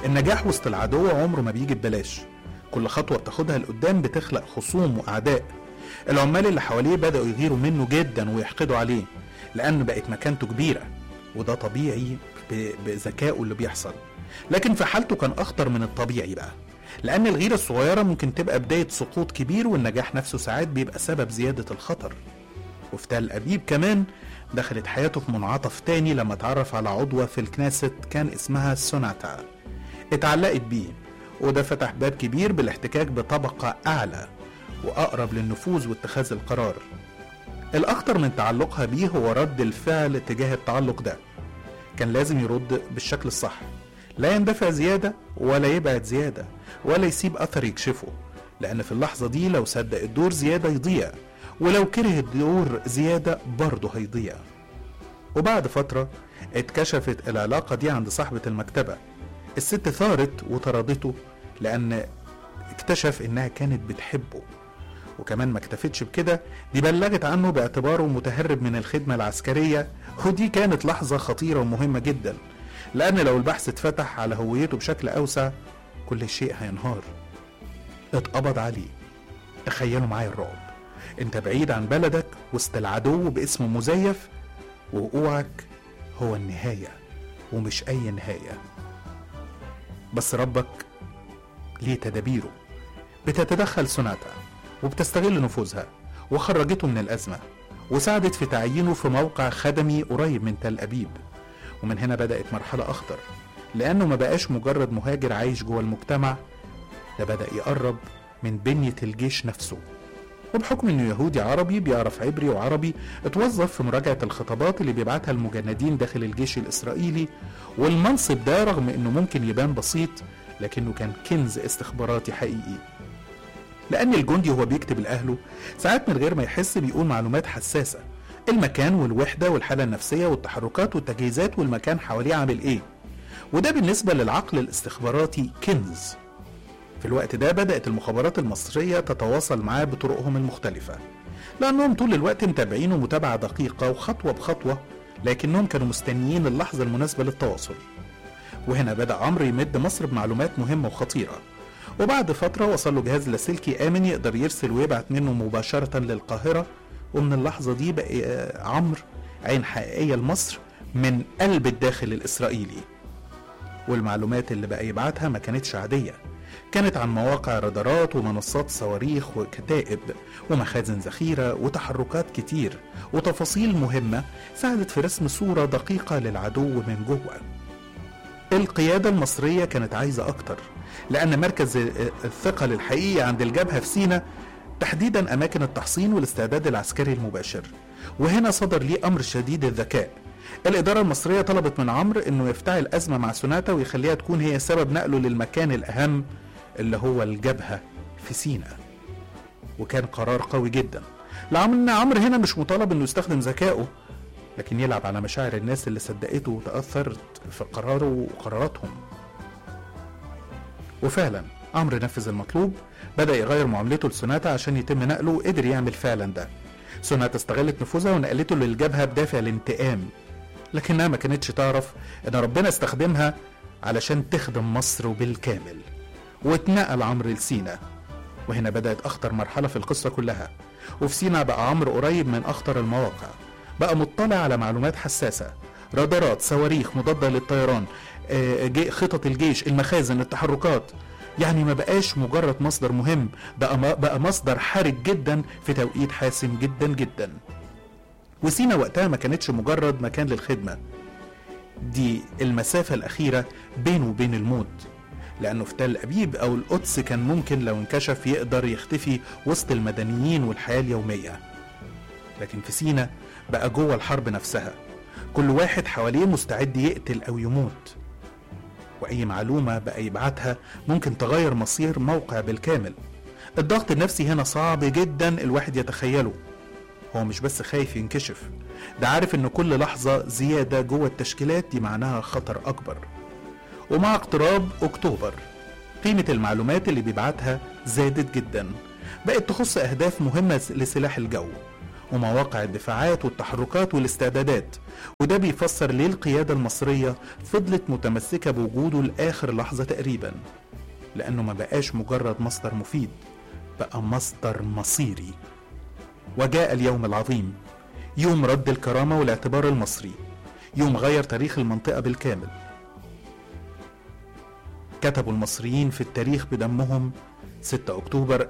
النجاح وسط العدو عمره ما بيجي ببلاش كل خطوة بتاخدها لقدام بتخلق خصوم وأعداء العمال اللي حواليه بدأوا يغيروا منه جدا ويحقدوا عليه لأن بقت مكانته كبيرة وده طبيعي ب- بذكائه اللي بيحصل لكن في حالته كان أخطر من الطبيعي بقى لأن الغيرة الصغيرة ممكن تبقى بداية سقوط كبير والنجاح نفسه ساعات بيبقى سبب زيادة الخطر وفي تل أبيب كمان دخلت حياته في منعطف تاني لما اتعرف على عضوة في الكنيست كان اسمها سوناتا اتعلقت بيه وده فتح باب كبير بالاحتكاك بطبقة أعلى وأقرب للنفوذ واتخاذ القرار الأخطر من تعلقها بيه هو رد الفعل تجاه التعلق ده كان لازم يرد بالشكل الصح لا يندفع زيادة ولا يبعد زيادة ولا يسيب أثر يكشفه لأن في اللحظة دي لو صدق الدور زيادة يضيع ولو كره الدور زيادة برضه هيضيع وبعد فترة اتكشفت العلاقة دي عند صاحبة المكتبة الست ثارت وطردته لأن اكتشف إنها كانت بتحبه وكمان ما اكتفتش بكده دي بلغت عنه باعتباره متهرب من الخدمة العسكرية ودي كانت لحظة خطيرة ومهمة جدا لأن لو البحث اتفتح على هويته بشكل أوسع كل شيء هينهار اتقبض عليه تخيلوا معايا الرعب انت بعيد عن بلدك وسط العدو باسم مزيف ووقوعك هو النهاية ومش أي نهاية بس ربك ليه تدابيره بتتدخل سوناتا وبتستغل نفوذها وخرجته من الأزمة وساعدت في تعيينه في موقع خدمي قريب من تل أبيب ومن هنا بدأت مرحلة أخطر لأنه ما بقاش مجرد مهاجر عايش جوه المجتمع ده بدأ يقرب من بنية الجيش نفسه وبحكم انه يهودي عربي بيعرف عبري وعربي اتوظف في مراجعة الخطابات اللي بيبعتها المجندين داخل الجيش الإسرائيلي والمنصب ده رغم انه ممكن يبان بسيط لكنه كان كنز استخباراتي حقيقي لأن الجندي وهو بيكتب لأهله ساعات من غير ما يحس بيقول معلومات حساسة المكان والوحدة والحالة النفسية والتحركات والتجهيزات والمكان حواليه عامل ايه وده بالنسبة للعقل الاستخباراتي كنز في الوقت ده بدأت المخابرات المصرية تتواصل معاه بطرقهم المختلفة لأنهم طول الوقت متابعينه متابعة دقيقة وخطوة بخطوة لكنهم كانوا مستنيين اللحظة المناسبة للتواصل وهنا بدأ عمرو يمد مصر بمعلومات مهمة وخطيرة وبعد فترة وصل له جهاز لاسلكي آمن يقدر يرسل ويبعت منه مباشرة للقاهرة ومن اللحظة دي بقى آه، عمرو عين حقيقية لمصر من قلب الداخل الإسرائيلي والمعلومات اللي بقى يبعتها ما كانتش عادية كانت عن مواقع رادارات ومنصات صواريخ وكتائب ومخازن ذخيرة وتحركات كتير وتفاصيل مهمة ساعدت في رسم صورة دقيقة للعدو من جوه القيادة المصرية كانت عايزة أكتر لأن مركز الثقل الحقيقي عند الجبهة في سينا تحديدا أماكن التحصين والاستعداد العسكري المباشر وهنا صدر ليه أمر شديد الذكاء الإدارة المصرية طلبت من عمرو إنه يفتعل أزمة مع سوناتا ويخليها تكون هي سبب نقله للمكان الأهم اللي هو الجبهة في سينا وكان قرار قوي جدا لعمرو إن عمرو هنا مش مطالب إنه يستخدم ذكائه لكن يلعب على مشاعر الناس اللي صدقته وتأثرت في قراره وقراراتهم وفعلا عمرو نفذ المطلوب بدأ يغير معاملته لسوناتا عشان يتم نقله وقدر يعمل فعلا ده سوناتا استغلت نفوذها ونقلته للجبهة بدافع الانتقام لكنها ما كانتش تعرف ان ربنا استخدمها علشان تخدم مصر بالكامل واتنقل عمرو لسينا وهنا بدأت أخطر مرحلة في القصة كلها وفي سينا بقى عمرو قريب من أخطر المواقع بقى مطلع على معلومات حساسة رادارات صواريخ مضادة للطيران آه، جي- خطط الجيش المخازن التحركات يعني ما بقاش مجرد مصدر مهم بقى م- بقى مصدر حرج جدا في توقيت حاسم جدا جدا وسينا وقتها ما كانتش مجرد مكان للخدمة دي المسافة الأخيرة بينه وبين الموت لأنه في تل أبيب أو القدس كان ممكن لو انكشف يقدر يختفي وسط المدنيين والحياة اليومية لكن في سينا بقى جوه الحرب نفسها كل واحد حواليه مستعد يقتل أو يموت وأي معلومة بقى يبعتها ممكن تغير مصير موقع بالكامل الضغط النفسي هنا صعب جدا الواحد يتخيله هو مش بس خايف ينكشف ده عارف ان كل لحظة زيادة جوه التشكيلات دي معناها خطر اكبر ومع اقتراب اكتوبر قيمة المعلومات اللي بيبعتها زادت جدا بقت تخص اهداف مهمة لسلاح الجو ومواقع الدفاعات والتحركات والاستعدادات وده بيفسر ليه القيادة المصرية فضلت متمسكة بوجوده لآخر لحظة تقريبا لأنه ما بقاش مجرد مصدر مفيد بقى مصدر مصيري وجاء اليوم العظيم يوم رد الكرامة والاعتبار المصري يوم غير تاريخ المنطقة بالكامل كتبوا المصريين في التاريخ بدمهم 6 أكتوبر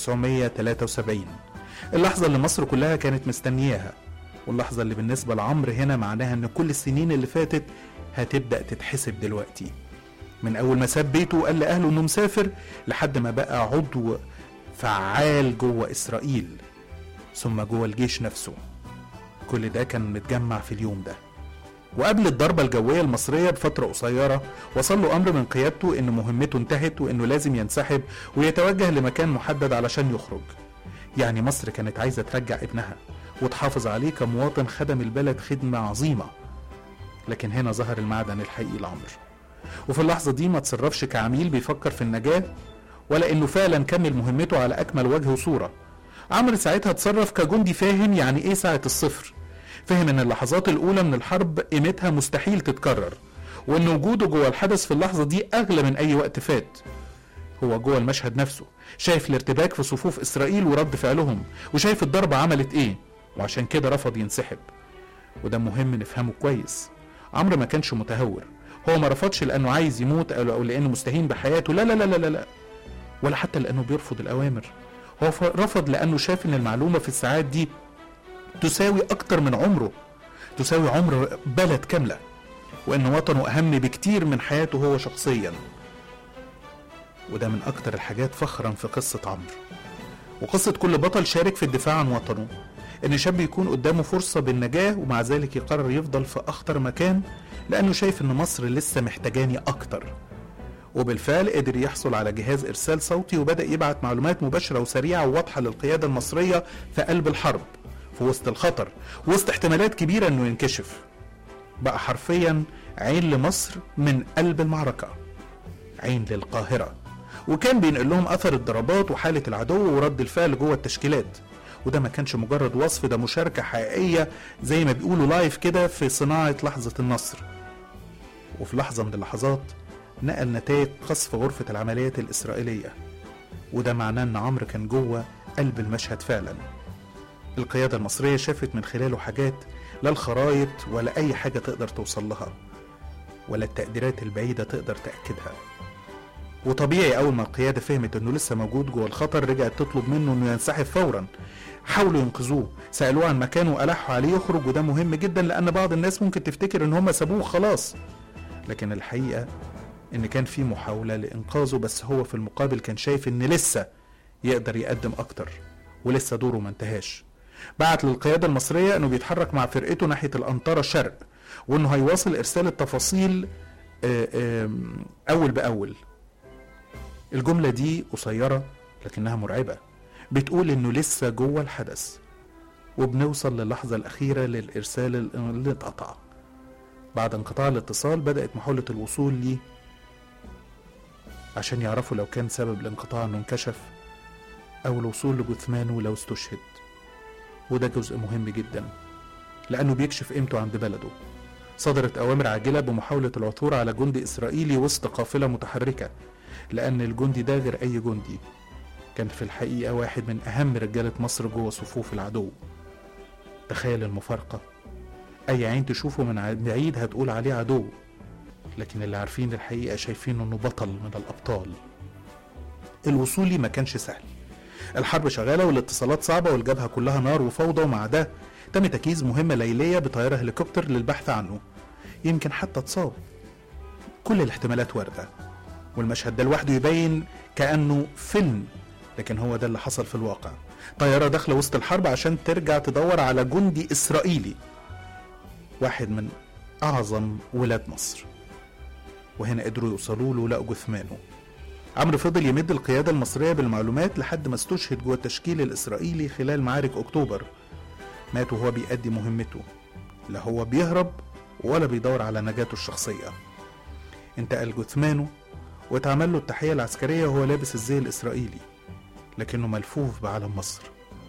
1973 اللحظة اللي مصر كلها كانت مستنياها واللحظة اللي بالنسبة لعمرو هنا معناها إن كل السنين اللي فاتت هتبدأ تتحسب دلوقتي من أول ما ساب بيته وقال لأهله إنه مسافر لحد ما بقى عضو فعال جوه إسرائيل ثم جوه الجيش نفسه كل ده كان متجمع في اليوم ده وقبل الضربة الجوية المصرية بفترة قصيرة وصل له أمر من قيادته إن مهمته انتهت وإنه لازم ينسحب ويتوجه لمكان محدد علشان يخرج يعني مصر كانت عايزة ترجع ابنها وتحافظ عليه كمواطن خدم البلد خدمة عظيمة لكن هنا ظهر المعدن الحقيقي لعمرو وفي اللحظة دي ما تصرفش كعميل بيفكر في النجاة ولا إنه فعلا كمل مهمته على أكمل وجه وصورة عمرو ساعتها اتصرف كجندي فاهم يعني إيه ساعة الصفر فهم ان اللحظات الاولى من الحرب قيمتها مستحيل تتكرر وان وجوده جوه الحدث في اللحظه دي اغلى من اي وقت فات هو جوه المشهد نفسه شايف الارتباك في صفوف اسرائيل ورد فعلهم وشايف الضربه عملت ايه وعشان كده رفض ينسحب وده مهم نفهمه كويس عمرو ما كانش متهور هو ما رفضش لانه عايز يموت او لانه مستهين بحياته لا لا لا لا لا ولا حتى لانه بيرفض الاوامر هو رفض لانه شاف ان المعلومه في الساعات دي تساوي أكتر من عمره تساوي عمر بلد كاملة وإن وطنه أهم بكتير من حياته هو شخصيا وده من أكتر الحاجات فخرا في قصة عمرو وقصة كل بطل شارك في الدفاع عن وطنه إن شاب يكون قدامه فرصة بالنجاة ومع ذلك يقرر يفضل في أخطر مكان لأنه شايف إن مصر لسه محتاجاني أكتر وبالفعل قدر يحصل على جهاز إرسال صوتي وبدأ يبعت معلومات مباشرة وسريعة وواضحة للقيادة المصرية في قلب الحرب في وسط الخطر وسط احتمالات كبيرة انه ينكشف بقى حرفيا عين لمصر من قلب المعركة عين للقاهرة وكان بينقل لهم اثر الضربات وحالة العدو ورد الفعل جوه التشكيلات وده ما كانش مجرد وصف ده مشاركة حقيقية زي ما بيقولوا لايف كده في صناعة لحظة النصر وفي لحظة من اللحظات نقل نتائج قصف غرفة العمليات الإسرائيلية وده معناه إن عمرو كان جوه قلب المشهد فعلا القيادة المصرية شافت من خلاله حاجات لا الخرايط ولا أي حاجة تقدر توصل لها ولا التقديرات البعيدة تقدر تأكدها وطبيعي أول ما القيادة فهمت إنه لسه موجود جوه الخطر رجعت تطلب منه إنه ينسحب فورا حاولوا ينقذوه سألوه عن مكانه وألحوا عليه يخرج وده مهم جدا لأن بعض الناس ممكن تفتكر إن هم سابوه خلاص لكن الحقيقة إن كان في محاولة لإنقاذه بس هو في المقابل كان شايف إن لسه يقدر يقدم أكتر ولسه دوره ما انتهاش بعت للقيادة المصرية انه بيتحرك مع فرقته ناحية الأنطرة الشرق وانه هيواصل ارسال التفاصيل اول باول الجملة دي قصيرة لكنها مرعبة بتقول انه لسه جوه الحدث وبنوصل للحظة الأخيرة للإرسال اللي اتقطع بعد انقطاع الاتصال بدأت محاولة الوصول ليه عشان يعرفوا لو كان سبب الانقطاع انه انكشف أو الوصول لجثمانه لو استشهد وده جزء مهم جدا لأنه بيكشف قيمته عند بلده صدرت أوامر عاجلة بمحاولة العثور على جندي إسرائيلي وسط قافلة متحركة لأن الجندي ده غير أي جندي كان في الحقيقة واحد من أهم رجالة مصر جوه صفوف العدو تخيل المفارقة أي عين تشوفه من بعيد هتقول عليه عدو لكن اللي عارفين الحقيقة شايفينه إنه بطل من الأبطال الوصول لي ما كانش سهل الحرب شغاله والاتصالات صعبه والجبهه كلها نار وفوضى ومع ده تم تجهيز مهمه ليليه بطياره هليكوبتر للبحث عنه يمكن حتى اتصاب كل الاحتمالات وارده والمشهد ده لوحده يبين كانه فيلم لكن هو ده اللي حصل في الواقع طياره داخله وسط الحرب عشان ترجع تدور على جندي اسرائيلي واحد من اعظم ولاد مصر وهنا قدروا يوصلوا له لقوا جثمانه عمرو فضل يمد القيادة المصرية بالمعلومات لحد ما استشهد جوه التشكيل الإسرائيلي خلال معارك أكتوبر مات وهو بيأدي مهمته لا هو بيهرب ولا بيدور على نجاته الشخصية انتقل جثمانه واتعمل له التحية العسكرية وهو لابس الزي الإسرائيلي لكنه ملفوف بعلم مصر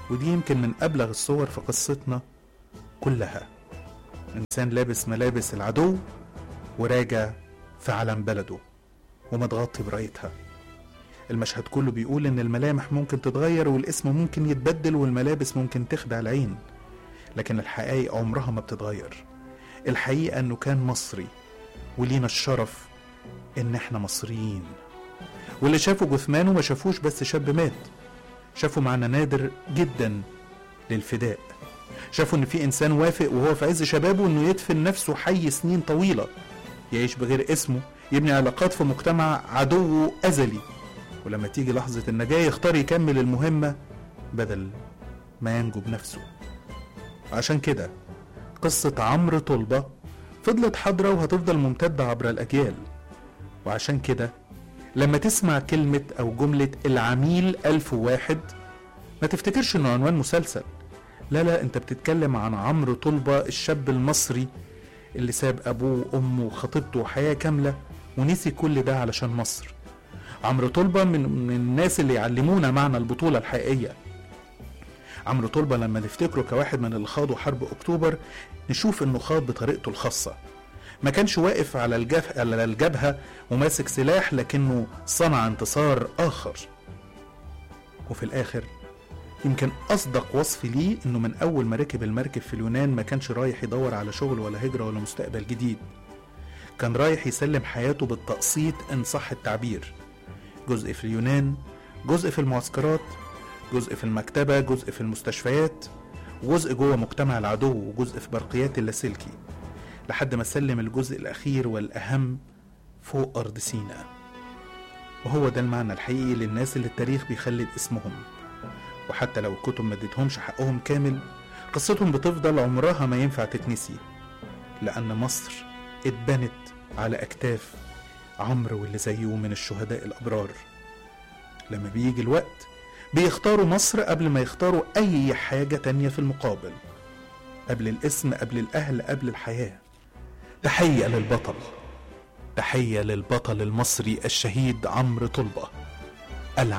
ودي يمكن من أبلغ الصور في قصتنا كلها إنسان لابس ملابس العدو وراجع في علم بلده ومتغطي برايتها المشهد كله بيقول إن الملامح ممكن تتغير والاسم ممكن يتبدل والملابس ممكن تخدع العين لكن الحقائق عمرها ما بتتغير الحقيقة إنه كان مصري ولينا الشرف إن إحنا مصريين واللي شافوا جثمانه ما شافوش بس شاب مات شافوا معنى نادر جدا للفداء شافوا ان في انسان وافق وهو في عز شبابه انه يدفن نفسه حي سنين طويله يعيش بغير اسمه يبني علاقات في مجتمع عدوه ازلي ولما تيجي لحظه النجاه يختار يكمل المهمه بدل ما ينجو بنفسه عشان كده قصة عمرو طلبة فضلت حاضرة وهتفضل ممتدة عبر الأجيال وعشان كده لما تسمع كلمة أو جملة العميل ألف واحد ما تفتكرش إنه عنوان مسلسل لا لا أنت بتتكلم عن عمرو طلبة الشاب المصري اللي ساب أبوه وأمه وخطيبته وحياة كاملة ونسي كل ده علشان مصر عمرو طلبة من, من الناس اللي يعلمونا معنى البطولة الحقيقية عمرو طلبة لما نفتكره كواحد من اللي خاضوا حرب أكتوبر نشوف إنه خاض بطريقته الخاصة ما كانش واقف على الجبهة, على الجبهة وماسك سلاح لكنه صنع انتصار آخر وفي الآخر يمكن أصدق وصف ليه إنه من أول ما ركب المركب في اليونان ما كانش رايح يدور على شغل ولا هجرة ولا مستقبل جديد كان رايح يسلم حياته بالتقسيط إن صح التعبير جزء في اليونان جزء في المعسكرات جزء في المكتبة جزء في المستشفيات وجزء جوه مجتمع العدو وجزء في برقيات اللاسلكي لحد ما سلم الجزء الأخير والأهم فوق أرض سيناء وهو ده المعنى الحقيقي للناس اللي التاريخ بيخلد اسمهم وحتى لو الكتب ما اديتهمش حقهم كامل قصتهم بتفضل عمرها ما ينفع تتنسي لأن مصر اتبنت على أكتاف عمرو واللي زيه من الشهداء الأبرار لما بيجي الوقت بيختاروا مصر قبل ما يختاروا أي حاجة تانية في المقابل قبل الاسم قبل الأهل قبل الحياة تحية للبطل تحية للبطل المصري الشهيد عمرو طلبة